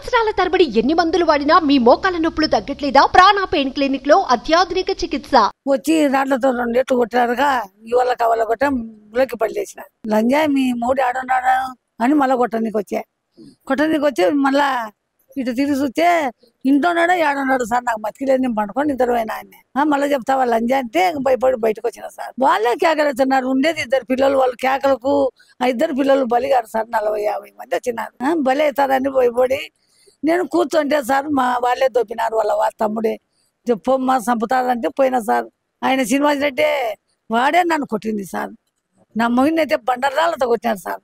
సంవత్సరాల తరబడి ఎన్ని మందులు వాడినా మీ మోకాల నొప్పులు తగ్గట్లేదా ప్రాణ పెయిన్ క్లినిక్ లో అత్యాధునిక చికిత్స వచ్చి దాంట్లతో రెండేట్లు కొట్టారుగా ఇవాళ కావాల కొట్ట బ్లోకి పడలేసిన లంజా మీ మూడు ఆడున్నాడు అని మళ్ళా కొట్టడానికి వచ్చా కొట్టడానికి వచ్చి మళ్ళా ఇటు తిరిగి చూస్తే ఇంట్లోన్నాడో ఏడున్నాడు సార్ నాకు మతికిలేదు నేను పండుకొని ఇద్దరు అయినా ఆయన మళ్ళీ చెప్తావా లంజా అంటే భయపడి బయటకు వచ్చిన సార్ వాళ్ళే కేకలుతున్నారు ఉండేది ఇద్దరు పిల్లలు వాళ్ళు కేకలకు ఆ ఇద్దరు పిల్లలు బలిగారు సార్ నలభై యాభై మంది వచ్చినారు ఆ, బలి అవుతారని భయపడి నేను కూర్చుంటే సార్ మా వాళ్ళే దొబ్బినారు వాళ్ళ వాళ్ళ తమ్ముడే పొమ్మ చంపుతారంటే పోయినా సార్ ఆయన శ్రీనివాస్ రెడ్డి వాడే నన్ను కొట్టింది సార్ నా మొగిని అయితే బండరాళ్ళతో కొట్టినారు సార్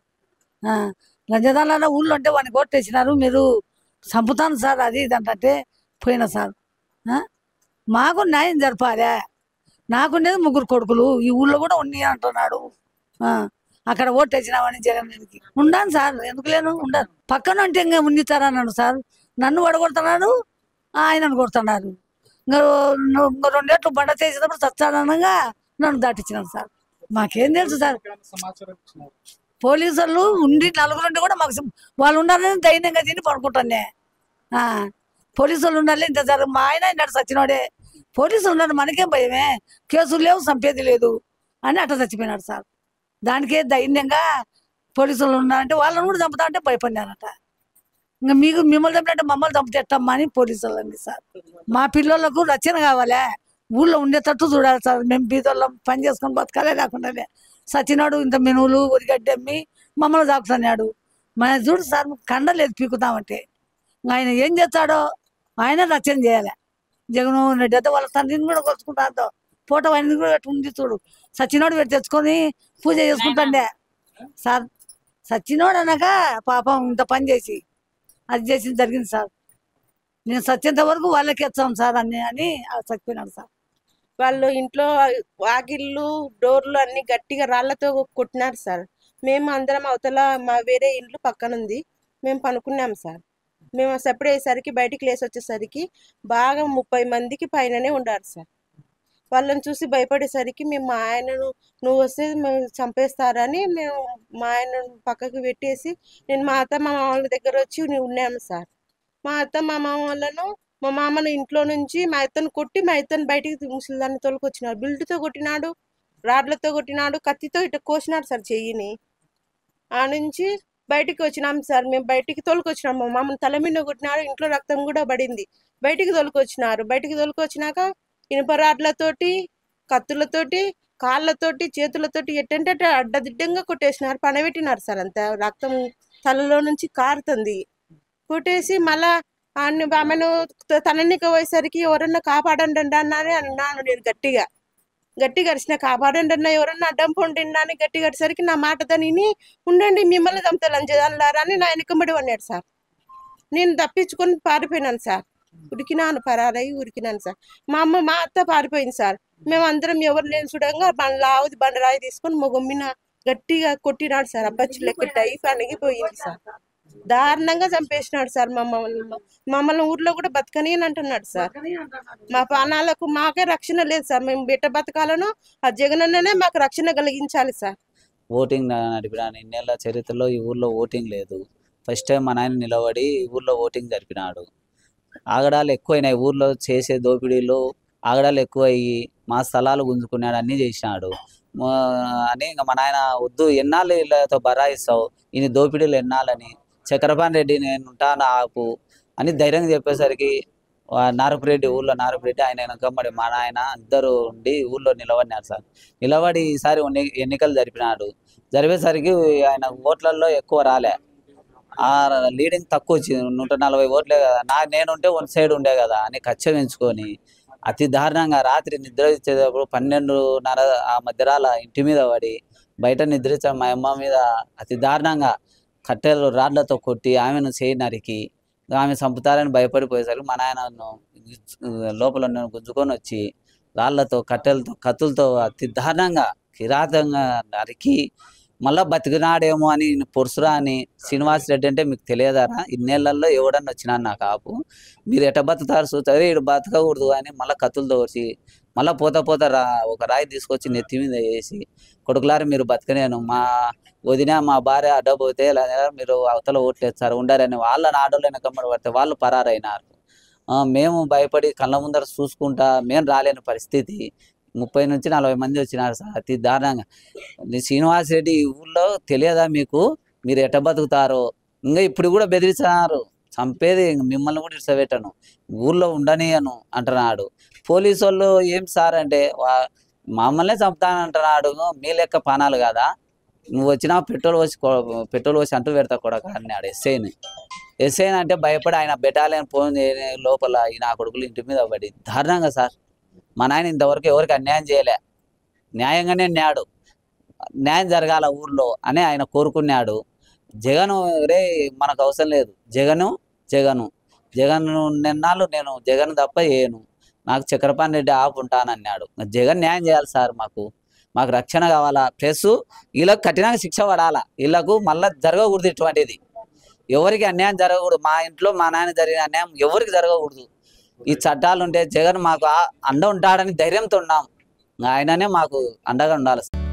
లంజదాల ఊళ్ళో ఉంటే వాడిని కొట్టేసినారు మీరు చంపుతాను సార్ అది ఇది అంటే పోయినా సార్ ఆ? మాకు న్యాయం జరపాలే నాకుండేది ముగ్గురు కొడుకులు ఈ ఊళ్ళో కూడా ఉన్ని అంటున్నాడు ఆ, అక్కడ ఓటేసినామని జగన్ రెడ్డికి ఉండాను సార్ ఎందుకు లేను ఉండాను పక్కన అంటే ఇంకా ఉండితారన్నాడు సార్ నన్ను వడగొడుతున్నాడు ఆయనను కొడుతున్నారు ఇంకా రో- ఇంకా రెండేట్లు బండ చేసినప్పుడు చచ్చాడనగా నన్ను దాటించినారు సార్ మాకేం తెలుసు సార్ పోలీసు వాళ్ళు ఉండి నలుగురు ఉండి కూడా మాకు సం- వాళ్ళు ఉండాలని ధైర్యంగా తిని పడుకుంటానే ఆ, పోలీసు వాళ్ళు ఉండాలి ఇంత జరగ మా ఆయన ఇన్నాడు సచ్చినోడే పోలీసులు ఉన్నారు మనకేం భయమే కేసులు లేవు చంపేది లేదు అని అట్ట చచ్చిపోయినాడు సార్ దానికే ధైర్యంగా పోలీసులు ఉన్నారంటే వాళ్ళని కూడా చంపుతా అంటే భయపడినారట ఇంకా మీకు మిమ్మల్ని చంపినట్టు మమ్మల్ని చంపుతేట్టమ్మా అని పోలీసులు అండి సార్ మా పిల్లలకు రక్షణ కావాలే ఊళ్ళో ఉండేటట్టు చూడాలి సార్ మేము బీదోళ్ళం పని చేసుకొని బతకాలే లేకుండానే సచినాడు ఇంత మెనువులు ఉరిగడ్డి అమ్మి మమ్మల్ని దాకుతున్నాడు మన చూడు సార్ కండలేదు పీకుతామంటే ఇంకా ఆయన ఏం చేస్తాడో ఆయన రక్షణ చేయాలి జగన్మోహన్ రెడ్డి అయితే వాళ్ళ తండ్రిని కూడా కొలుచుకుంటాడు ఫోటో ఆయన కూడా పెట్టి ఉంది చూడు సచినోడు పెట్టి తెచ్చుకొని పూజ చేసుకుంటాండే సార్ సచినోడు అనగా పాపం ఇంత పని చేసి అది చేసింది జరిగింది సార్ నేను సత్యంత వరకు వాళ్ళకి ఇచ్చాం సార్ అని అని చచ్చిపోయినాడు సార్ వాళ్ళు ఇంట్లో వాకిళ్ళు డోర్లు అన్ని గట్టిగా రాళ్లతో కొట్టినారు సార్ మేము అందరం అవతల మా వేరే ఇండ్లు పక్కన ఉంది మేము పనుకున్నాం సార్ మేము సెపరేట్ అయ్యేసరికి బయటికి లేసి వచ్చేసరికి బాగా ముప్పై మందికి పైననే ఉండారు సార్ వాళ్ళని చూసి భయపడేసరికి మేము మా ఆయనను నువ్వు వస్తే మేము చంపేస్తారని మేము మా ఆయనను పక్కకు పెట్టేసి నేను మా అత్త మా మామ వాళ్ళ దగ్గర వచ్చి ఉన్నాము సార్ మా అత్త మా మామ వాళ్ళను మా మామను ఇంట్లో నుంచి మా అత్తను కొట్టి మా అత్తను బయటికి ముసలిదాన్ని తోలుకొచ్చినాడు బిల్టుతో కొట్టినాడు రాడ్లతో కొట్టినాడు కత్తితో ఇట్లా కోసినాడు సార్ చెయ్యిని ఆ నుంచి బయటికి వచ్చినాం సార్ మేము బయటికి తోలుకొచ్చినాం మా మామను తల మీద కొట్టినాడు ఇంట్లో రక్తం కూడా పడింది బయటికి తోలుకొచ్చినారు బయటికి తోలుకొచ్చినాక ఇనుప రాడ్లతోటి కత్తులతోటి కాళ్ళతోటి చేతులతోటి ఎట్టంటే అట్ట అడ్డదిడ్డంగా కొట్టేసినారు పనబెట్టినారు సార్ అంత రక్తం తలలో నుంచి కారుతుంది కొట్టేసి మళ్ళా ఆమెను ఆమెను త- తననికి పోయేసరికి ఎవరన్నా కాపాడండి అండి అన్నాని అన్నాను నేను గట్టిగా గట్టిగా అరిచిన కాపాడండి అన్న ఎవరన్నా అడ్డం పొండి అని గట్టిగా అరిసరికి నా మాట దానిని ఉండండి మిమ్మల్ని చంపుతా లంచదానులారా అని నా వెనుకబడి ఉన్నాడు సార్ నేను తప్పించుకొని పారిపోయినాను సార్ ఉరికినాను పరారై ఉరికినాను సార్ మా అమ్మ మా అత్త పారిపోయింది సార్ మేము అందరం ఎవరు లేని చూడంగా బండ లావుది బండరాయి తీసుకొని మా గమ్మిన గట్టిగా కొట్టినాడు సార్ అబ్బచ్చి లెక్క టైఫ్ అణిగిపోయింది సార్ దారుణంగా చంపేసినాడు సార్ మమ్మల్ని మమ్మల్ని ఊర్లో కూడా బతకని అని అంటున్నాడు సార్ మా ప్రాణాలకు మాకే రక్షణ లేదు సార్ మేము బిడ్డ బతకాలను ఆ జగనన్ననే మాకు రక్షణ కలిగించాలి సార్ ఓటింగ్ న- నడిపినాను ఇన్నేళ్ళ చరిత్రలో ఈ ఊర్లో ఓటింగ్ లేదు ఫస్ట్ టైం మా నాయన నిలబడి ఈ ఊర్లో ఓటింగ్ జరిపినాడు ఆగడాలు ఎక్కువైనాయి ఊర్లో చేసే దోపిడీలు ఆగడాలు ఎక్కువయ్యి మా స్థలాలు గుంజుకున్నాడు అన్నీ చేసినాడు మా- అని ఇంకా మా నాయన వద్దు ఎన్నాళ్ళు వీళ్ళతో బరాయిస్తావు ఇన్ని దోపిడీలు ఎన్నాళ్ళని చక్రపాణి రెడ్డి నేను ఉంటాను ఆపు అని ధైర్యంగా చెప్పేసరికి ఆ నారపురెడ్డి ఊళ్ళో నారపురెడ్డి ఆయన వెనకమ్మడి మా నాయన ఇద్దరు ఉండి ఊళ్ళో నిలబడినారు సార్ నిలబడి ఈసారి ఎన్ని- ఎన్నికలు జరిపినాడు జరిపేసరికి ఆయన ఓట్లలో ఎక్కువ రాలే ఆ లీడింగ్ తక్కువ వచ్చింది నూట నలభై ఓట్లే కదా నా నేనుంటే వన్ సైడ్ ఉండే కదా అని కచ్చ పెంచుకొని అతి దారుణంగా రాత్రి నిద్ర ఇచ్చేటప్పుడు పన్నెండున్నర ఆ మధ్యరాల ఇంటి మీద పడి బయట నిద్రించిన మా అమ్మ మీద అతి దారుణంగా కట్టెలు రాడ్లతో కొట్టి ఆమెను చేయి నరికి ఆమె చంపుతారని భయపడిపోయేసరికి మా నాయనను లోపల నన్ను గుంజుకొని వచ్చి రాళ్లతో కట్టెలతో కత్తులతో అతి దారుణంగా కిరాతంగా నరికి మళ్ళా బతికినాడేమో అని ఈయన పొరుసురా అని శ్రీనివాస్ రెడ్డి అంటే మీకు తెలియదారా ఇన్నేళ్లలో ఎవడన్నా వచ్చినా నాకు ఆపు మీరు ఎట బతుకుతారు చూస్తారు ఇటు బతకకూడదు అని మళ్ళీ కత్తులతో వచ్చి మళ్ళీ పోతా పోతా రా ఒక రాయి తీసుకొచ్చి నెత్తి మీద వేసి కొడుకులారు మీరు బతకనేను మా వదిన మా భార్య అడ్డపోతే ఇలా మీరు అవతల ఓట్లేస్తారు ఉండారని వాళ్ళ ఆడోళ్ళు వెనకమ్మడి పడితే వాళ్ళు పరారైనారు ఆ, మేము భయపడి కళ్ళ ముందర చూసుకుంటా మేము రాలేని పరిస్థితి ముప్పై నుంచి నలభై మంది వచ్చినారు సార్ అతి దారుణంగా ఈ శ్రీనివాస్ రెడ్డి ఈ ఊళ్ళో తెలియదా మీకు మీరు ఎట్ట బతుకుతారో ఇంకా ఇప్పుడు కూడా బెదిరిస్తున్నారు చంపేది ఇంక మిమ్మల్ని కూడా ఇడ్సబెట్టను ఊళ్ళో ఉండనియను అంటున్నాడు పోలీసు వాళ్ళు ఏం సార్ అంటే వా- మమ్మల్నే చంపుతానంటున్నాడు మీ లెక్క పానాలు కదా నువ్వు వచ్చినా పెట్రోల్ పోసి కొ- పెట్రోల్ పోసి అంటూ పెడతా కొడక అన్నాడు ఎస్ఐని ఎస్ఐని అంటే భయపడి ఆయన బెటాలియన్ ఫోన్ చేయని లోపల ఈ నా కొడుకులు ఇంటి మీద పడి దారుణంగా సార్ మా నాయన ఇంతవరకు ఎవరికి అన్యాయం చేయలే న్యాయంగానే న్యాడు న్యాయం జరగాల ఊర్లో అని ఆయన కోరుకున్నాడు జగన్ రే మనకు అవసరం లేదు జగను జగను జగన్ నిన్నాళ్ళు నేను జగన్ తప్ప చేయను నాకు చక్రపాణి రెడ్డి ఆపు ఉంటానన్నాడు జగన్ న్యాయం చేయాలి సార్ మాకు మాకు రక్షణ కావాలా ప్లస్ వీళ్ళకి కఠినంగా శిక్ష పడాలా వీళ్ళకు మళ్ళీ జరగకూడదు ఇటువంటిది ఎవరికి అన్యాయం జరగకూడదు మా ఇంట్లో మా నాయన జరిగిన అన్యాయం ఎవరికి జరగకూడదు ఈ చట్టాలు ఉంటే జగన్ మాకు ఆ- అండ ఉంటాడని ధైర్యంతో ఉన్నాం ఆయననే మాకు అండగా ఉండాలి